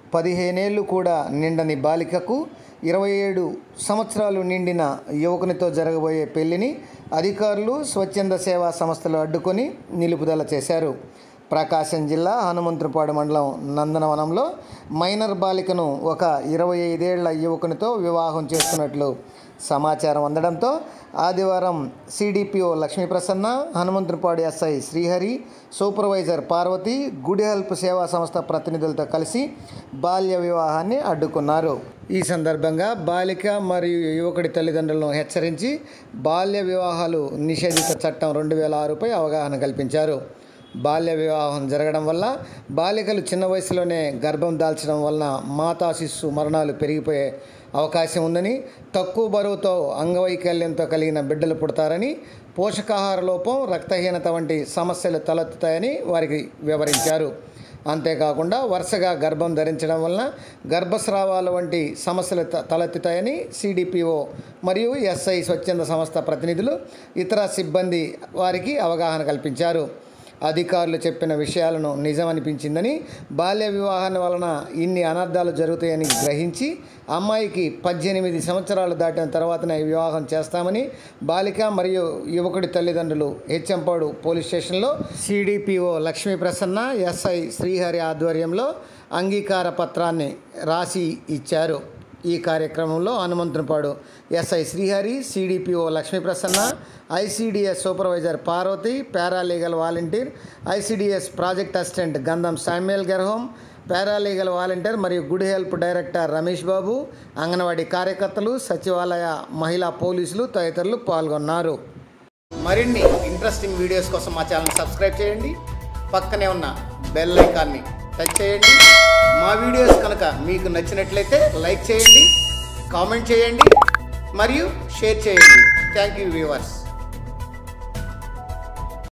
పదిహేనేళ్ళు కూడా నిండని బాలికకు ఇరవై ఏడు సంవత్సరాలు నిండిన యువకునితో జరగబోయే పెళ్లిని అధికారులు స్వచ్ఛంద సేవా సంస్థలు అడ్డుకొని నిలుపుదల చేశారు ప్రకాశం జిల్లా హనుమంతుపాడు మండలం నందనవనంలో మైనర్ బాలికను ఒక ఇరవై ఐదేళ్ల యువకునితో వివాహం చేస్తున్నట్లు సమాచారం అందడంతో ఆదివారం CDPO Lakshmiprasanna Hanumanthupadu SI Srihari supervisor Parvathi good help సేవా సంస్థ ప్రతినిధులతో కలిసి బాల్య వివాహాన్ని అడ్డుకున్నారు ఈ సందర్భంగా బాలిక మరియు యువకుడి తల్లిదండ్రులను హెచ్చరించి బాల్య వివాహాలు నిషేధిత చట్టం రెండు వేల ఆరుపై అవగాహన కల్పించారు బాల్య వివాహం జరగడం వల్ల బాలికలు చిన్న వయసులోనే గర్భం దాల్చడం వలన మాతా శిశు మరణాలు పెరిగిపోయే అవకాశం ఉందని తక్కువ బరువుతో అంగవైకల్యంతో కలిగిన బిడ్డలు పుడతారని పోషకాహార లోపం రక్తహీనత వంటి సమస్యలు తలెత్తుతాయని వారికి వివరించారు అంతేకాకుండా వరుసగా గర్భం ధరించడం వలన గర్భస్రావాల వంటి సమస్యలు త- తలెత్తుతాయని సిడిపిఓ మరియు ఎస్ఐ స్వచ్ఛంద సంస్థ ప్రతినిధులు ఇతర సిబ్బంది వారికి అవగాహన కల్పించారు అధికారులు చెప్పిన విషయాలను నిజమనిపించిందని బాల్య వివాహం వలన ఇన్ని అనర్థాలు జరుగుతాయని గ్రహించి అమ్మాయికి పద్దెనిమిది సంవత్సరాలు దాటిన తర్వాతనే వివాహం చేస్తామని బాలిక మరియు యువకుడి తల్లిదండ్రులు హెచ్ఎంపాడు పోలీస్ స్టేషన్లో సిడిపిఓ లక్ష్మీ ప్రసన్న ఎస్ఐ శ్రీహరి ఆధ్వర్యంలో అంగీకార పత్రాన్ని రాసి ఇచ్చారు ఈ కార్యక్రమంలో Hanumanthunipadu SI Srihari CDPO Lakshmiprasanna ICDS supervisor Parvathi paralegal volunteer ICDS project assistant Gandham Samuel Gershom paralegal volunteer మరియు good help director Ramesh Babu anganwadi కార్యకర్తలు సచివాలయ మహిళా పోలీసులు తదితరులు పాల్గొన్నారు మరిన్ని ఇంట్రెస్టింగ్ వీడియోస్ కోసం మా ఛానల్ సబ్స్క్రైబ్ చేయండి పక్కనే ఉన్న బెల్ ఐకాన్ని టచ్ చేయండి మా వీడియోస్ కనుక మీకు నచ్చినట్లయితే లైక్ చేయండి కామెంట్ చేయండి మరియు షేర్ చేయండి థ్యాంక్ యూ వ్యూవర్స్